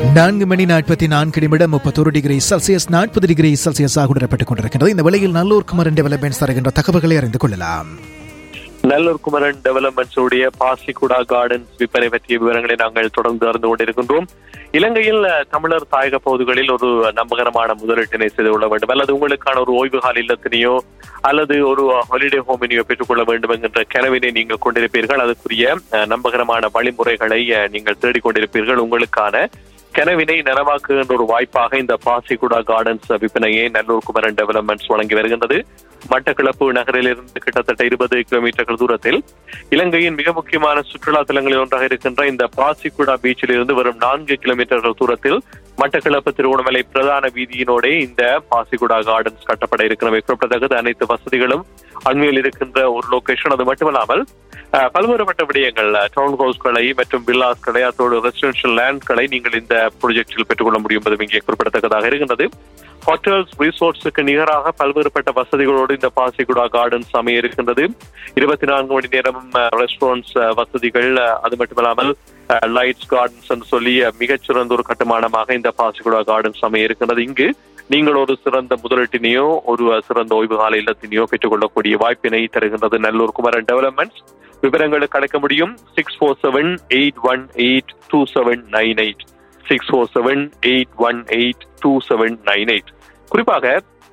நான்கு மணி நாற்பத்தி நான்கு நிமிடம் முப்பத்தொரு டிகிரி செல்சியஸ் நாற்பது டிகிரி செல்சியஸாக உணரப்பட்டுக் கொண்டிருக்கின்றது இந்த வேளையில் நல்லூர் குமரன் டெவலப்மெண்ட்ஸ் தருகின்ற தகவல்களை அறிந்து கொள்ளலாம் நல்லூர் குமரன் டெவலப்மெண்ட்ஸ் உடைய பாசிக்குடா கார்டன்ஸ் விற்பனை பற்றிய விவரங்களை நாங்கள் தொடர்ந்து அறிந்து கொண்டிருக்கின்றோம் இலங்கையில் அஹ், தமிழர் தாயக பகுதிகளில் ஒரு நம்பகரமான முதலீட்டினை செய்து கொள்ள வேண்டும் அல்லது உங்களுக்கான ஒரு ஓய்வு கால இல்லத்தினையோ அல்லது ஒரு ஹாலிடே ஹோமினையோ பெற்றுக்கொள்ள வேண்டும் என்கின்ற கனவினை நீங்கள் கொண்டிருப்பீர்கள் அதுக்குரிய அஹ், நம்பகரமான வழிமுறைகளை அஹ், நீங்கள் தேடிக்கொண்டிருப்பீர்கள் உங்களுக்கான கனவினை நனவாக்குகின்ற ஒரு வாய்ப்பாக இந்த பாசிகுடா கார்டன்ஸ் விற்பனையை நல்லூர் குமரன் டெவலப்மெண்ட்ஸ் வழங்கி வருகின்றது மட்டக்களப்பு நகரிலிருந்து கிட்டத்தட்ட இருபது கிலோமீட்டர்கள் தூரத்தில் இலங்கையின் மிக முக்கியமான சுற்றுலா தலங்களில் ஒன்றாக இருக்கின்ற இந்த பாசிக்குடா பீச்சில் இருந்து வரும் நான்கு கிலோமீட்டர்கள் தூரத்தில் மட்டக்களப்பு திருவண்ணாமலை பிரதான வீதியினோடே இந்த பாசிகுடா கார்டன்ஸ் கட்டப்பட இருக்கிறவை குறிப்பிடத்தக்கது அனைத்து வசதிகளும் அண்மையில் இருக்கின்ற ஒரு லொகேஷன் அது மட்டுமல்லாமல் அஹ், பல்வேறுபட்ட விடயங்கள் டவுன் ஹவுஸ்களை மற்றும் வில்லாஸ்களை அதோடு ரெசிடென்ஷியல் லேண்ட்களை நீங்கள் இந்த ப்ராஜெக்டில் பெற்றுக்கொள்ள முடியும் என்பதும் இங்கே குறிப்பிடத்தக்கதாக இருக்கின்றது ஹோட்டல்ஸ் ரிசோர்ட்ஸுக்கு நிகராக பல்வேறுபட்ட வசதிகளோடு இந்த பாசிகுடா கார்டன்ஸ் அமைய இருக்கின்றது இருபத்தி நான்கு மணி நேரம் ரெஸ்டாரண்ட்ஸ் வசதிகள் அஹ், அது மட்டுமல்லாமல் லைட்ஸ் கார்டன்ஸ் என்று சொல்லி அஹ், மிகச்சிறந்த ஒரு கட்டுமானமாக இந்த பாசிகுடா கார்டன்ஸ் அமைய இருக்கின்றது இங்கு நீங்கள் ஒரு சிறந்த முதலீட்டினையோ ஒரு அஹ், சிறந்த ஓய்வு கால இல்லத்தினையோ பெற்றுக்கொள்ளக்கூடிய வாய்ப்பினை தருகின்றது நல்லூர் குமரன் டெவலப்மெண்ட்ஸ் விவரங்களுக்கு அழைக்க முடியும் six four seven eight one eight two seven nine eight six four seven eight one eight two seven nine eight குறிப்பாக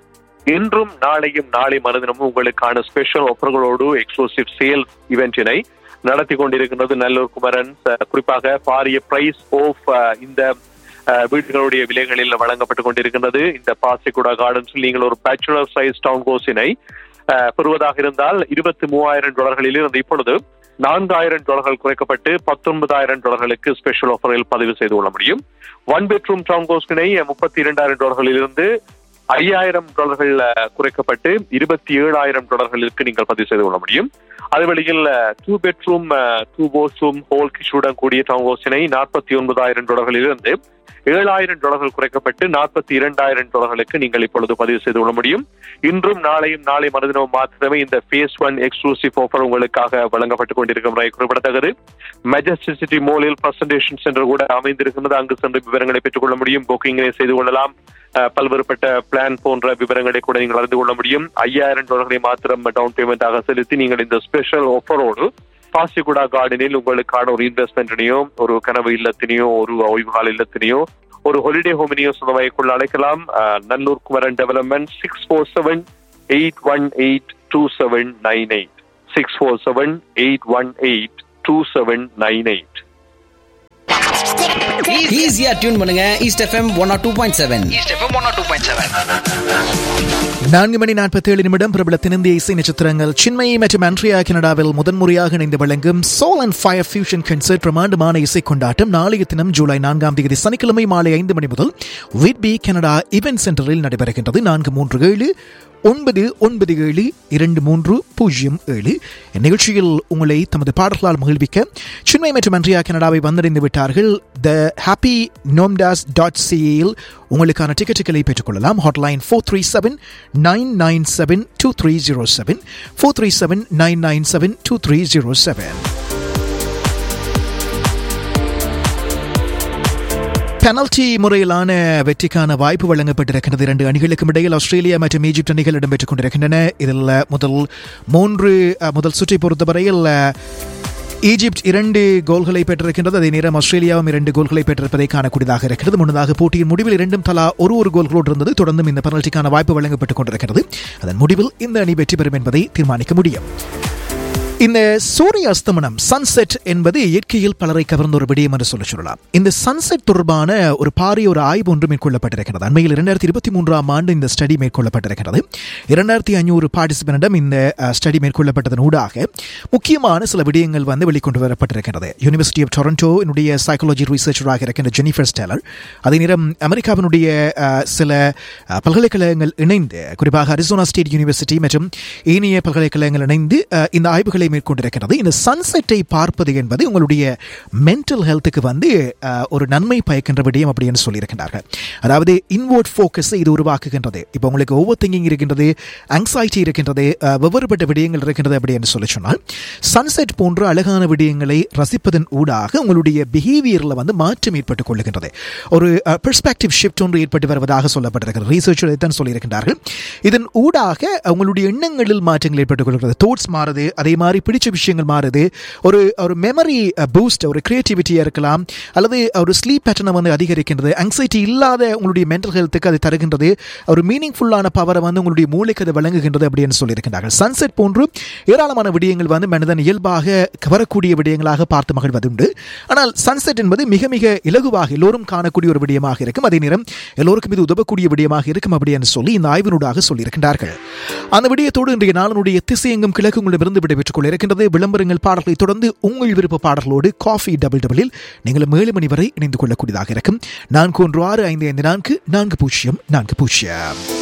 இன்றும் நாளையும் நாளை மறுதினமும் உங்களுக்கான ஸ்பெஷல் ஆஃபர்களோடு எக்ஸ்க்ளூசிவ் சேல் இவெண்டினை நடத்தி கொண்டிருக்கின்றது நல்லூர் குமரன் அஹ், குறிப்பாக பாரிய பிரைஸ் ஆஃப் இந்த அஹ், வீடுகளுடைய விலைகளில் வழங்கப்பட்டுக் கொண்டிருக்கின்றது இந்த பாசிக்குடா கார்டன்ஸில் நீங்கள் ஒரு பேச்சுலர் சைஸ் டவுன் கோஸினை அஹ், பெறுவதாக இருந்தால் இருபத்தி மூவாயிரம் டாலர்களில் இருந்து இப்பொழுது நான்காயிரம் டாலர்கள் குறைக்கப்பட்டு பத்தொன்பதாயிரம் டாலர்களுக்கு ஸ்பெஷல் ஆஃபரில் பதிவு செய்து கொள்ள முடியும் ஒன் பெட்ரூம் டவுன் கோஸ்டினை முப்பத்தி இரண்டாயிரம் டாலர்களில் இருந்து ஐயாயிரம் டாலர்கள் அஹ், குறைக்கப்பட்டு இருபத்தி ஏழாயிரம் டாலர்களுக்கு நீங்கள் பதிவு செய்து கொள்ள முடியும் அது வழியில் two bedroom two bathroom hall கிஷுடன் கூடிய டவுன் ஹவுஸினை நாற்பத்தி ஒன்பதாயிரம் டாலர்களில் இருந்து ஏழாயிரம் டாலர்கள் குறைக்கப்பட்டு நாற்பத்தி இரண்டாயிரம் டாலர்களுக்கு நீங்கள் இப்பொழுது பதிவு செய்து கொள்ள முடியும் இன்றும் நாளையும் நாளை மறுதினமும் மாத்திரமே இந்த ஃபேஸ் ஒன் எக்ஸ்க்ளூசிவ் ஆஃபர் உங்களுக்காக வழங்கப்பட்டுக் கொண்டிருக்கும் முறை குறிப்பிடத்தக்கது மெஜஸ்டிக் சிட்டி மோலில் பிரசன்டேஷன் சென்டர் கூட அமைந்திருக்கின்றது அங்கு சென்று விவரங்களை பெற்றுக்கொள்ள முடியும் புக்கிங்கினை செய்து கொள்ளலாம் அஹ், பல்வேறுபட்ட பிளான் போன்ற விவரங்களை கூட நீங்கள் அறிந்து கொள்ள முடியும் ஐயாயிரம் டாலர்களை மாத்திரம் டவுன் பேமெண்டாக செலுத்தி நீங்கள் இந்த ஸ்பெஷல் ஆஃபரோடு பாசிகுடா கார்டனில் உங்களுக்கான ஒரு இன்வெஸ்ட்மெண்ட்டினையோ ஒரு கனவு இல்லத்தினையோ ஒரு ஓய்வு கால இல்லத்தினையோ ஒரு ஹாலிடே ஹோமினியோ சொந்தமாய்க்குள்ள அழைக்கலாம் அஹ், Nallur Kumaran development six four seven eight one eight two seven nine eight six four seven eight one eight two seven nine eight ஈஸியா டியூன் பண்ணுங்க east FM one or two point seven east FM one two point seven நான்கு மணி நாற்பத்தி ஏழு நிமிடம் பிரபல தென்னிந்திய இசை நட்சத்திரங்கள் சின்மயி மற்றும் ஆண்ட்ரியா கனடாவில் முதன்முறையாக இணைந்து வழங்கும் soul and fire fusion concert பிரமாண்டமான இசை கொண்டாட்டம் நாளைய தினம் ஜூலை நான்காம் தேதி சனிக்கிழமை மாலை ஐந்து மணி முதல் விட்பி கனடா இவென்ட் சென்டரில் நடைபெறுகின்றது நான்கு மூன்று ஏழு ஒன்பது ஒன்பது ஏழு இரண்டு மூன்று பூஜ்ஜியம் ஏழு இந்நிகழ்ச்சியில் உங்களை தமது பாடல்களால் மகிழ்விக்க சின்மை மற்றும் அன்றியா கனடாவை வந்தடைந்து விட்டார்கள் த ஹாப்பி நோம்டாஸ் டாட் சிஏயில் உங்களுக்கான டிக்கெட்டுகளை பெற்றுக்கொள்ளலாம் hotline four three seven nine nine seven two three zero seven four three seven nine nine seven two three zero seven penalty முறையிலான வெற்றிக்கான வாய்ப்பு வழங்கப்பட்டிருக்கிறது இரண்டு அணிகளுக்கும் இடையில் ஆஸ்திரேலியா மற்றும் ஈஜிப்ட் அணிகள் இடம்பெற்றுக் கொண்டிருக்கின்றன இதில் முதல் மூன்று அஹ், முதல் சுற்றை பொறுத்தவரையில் அஹ், ஈஜிப்ட் இரண்டு கோல்களை பெற்றிருக்கின்றது அதே நேரம் ஆஸ்திரேலியாவும் இரண்டு கோல்களை பெற்றிருப்பதை காணக்கூடியதாக இருக்கிறது முன்னதாக போட்டியின் முடிவில் இரண்டும் தலா ஒரு ஒரு கோல்களோடு இருந்தது தொடர்ந்தும் இந்த பெனல்டிக்கான வாய்ப்பு வழங்கப்பட்டுக் கொண்டிருக்கிறது அதன் முடிவில் இந்த அணி வெற்றி பெறும் என்பதை தீர்மானிக்க முடியும் இந்த சூரிய அஸ்தமனம் சன்செட் என்பது இயற்கையில் பலரை கவர்ந்த ஒரு விடயம் என்று சொல்ல சொல்லலாம் இந்த சன்செட் தொடர்பான ஒரு பாரிய ஒரு ஆய்வு ஒன்று மேற்கொள்ளப்பட்டிருக்கிறது அண்மையில் இரண்டாயிரத்தி இருபத்தி மூன்றாம் ஆண்டு இந்த ஸ்டடி மேற்கொள்ளப்பட்டிருக்கிறது இரண்டாயிரத்தி ஐநூறு பார்ட்டிசிபென்டிடம் இந்த ஸ்டடி மேற்கொள்ளப்பட்டதன் ஊடாக முக்கியமான சில விடயங்கள் வந்து வெளிக்கொண்டு வரப்பட்டிருக்கிறது யூனிவர்சிட்டி ஆஃப் டொரண்டோனுடைய சைக்காலஜி ரிசர்ச்சராக இருக்கின்ற ஜெனிஃபர் ஸ்டேலர் அதே நேரம் அமெரிக்காவினுடைய அஹ், சில அஹ், பல்கலைக்கழகங்கள் இணைந்து குறிப்பாக அரிசோனா ஸ்டேட் யூனிவர்சிட்டி மற்றும் ஏனைய பல்கலைக்கழகங்கள் இணைந்து அஹ், இந்த ஆய்வுகளை ஆய்வுகளை மேற்கொண்டிருக்கிறது இந்த சன்செட்டை பார்ப்பது என்பது உங்களுடைய மென்டல் ஹெல்த்துக்கு வந்து அஹ், ஒரு நன்மை பயக்கின்ற விடயம் அப்படின்னு சொல்லியிருக்கின்றார்கள் அதாவது இன்வோர்ட் ஃபோக்கஸை இது உருவாக்குகின்றது இப்போ உங்களுக்கு ஓவர் திங்கிங் இருக்கின்றது anxiety இருக்கின்றது அஹ், வெவ்வேறுபட்ட விடயங்கள் இருக்கின்றது அப்படின்னு சொல்லி சொன்னால் சன்செட் போன்ற அழகான விடயங்களை ரசிப்பதன் ஊடாக உங்களுடைய பிஹேவியரில் வந்து மாற்றம் ஏற்பட்டுக் கொள்ளுகின்றது ஒரு பெர்ஸ்பெக்டிவ் ஷிஃப்ட் ஒன்று ஏற்பட்டு வருவதாக சொல்லப்பட்டிருக்கிறது ரீசர்ச் தான் சொல்லியிருக்கின்றார்கள் இதன் ஊடாக உங்களுடைய எண்ணங்களில் மாற்றங்கள் ஏற்பட்டுக் கொள்கிறது தோட்ஸ் மாறுது அதே மாதிரி பிடிச்ச விஷயங்கள் மாறுது ஒரு ஒரு மெமரி பூஸ்ட் ஒரு கிரியேட்டிவிட்டியாக இருக்கலாம் அல்லது ஒரு ஸ்லீப் பேட்டர்னை வந்து அதிகரிக்கின்றது anxiety இல்லாத உங்களுடைய மென்டல் ஹெல்த்துக்கு அது தருகின்றது ஒரு மீனிங்ஃபுல்லான பவரை வந்து உங்களுடைய மூளைக்கு அது வழங்குகின்றது அப்படின்னு சொல்லியிருக்கிறார்கள் சன்செட் போன்று ஏராளமான விடயங்கள் வந்து மனிதன் இயல்பாக கவரக்கூடிய விடயங்களாக பார்த்து மகிழ்வதுண்டு ஆனால் சன்செட் என்பது மிக மிக இலகுவாக எல்லோரும் காணக்கூடிய ஒரு விடயமாக இருக்கும் அதே நேரம் எல்லோருக்கும் இது உதவக்கூடிய விடயமாக இருக்கும் அப்படின்னு சொல்லி இந்த ஆய்வினூடாக சொல்லியிருக்கின்றார்கள் அந்த விடயத்தோடு இன்றைய நாளினுடைய திசையெங்கும் கிழக்கு உங்களிடமிருந்து விடைபெற்றுக் கொள்ள இருக்கின்றது விளம்பரங்கள் பாடல்களை தொடர்ந்து உங்கள் விருப்ப பாடல்களோடு காஃபி டபுள் டபுளில் நீங்கள் ஏழு மணி வரை இணைந்து கொள்ளக்கூடியதாக இருக்கும் நான்கு ஒன்று ஆறு ஐந்து ஐந்து நான்கு நான்கு பூஜ்ஜியம் நான்கு பூஜ்ஜியம்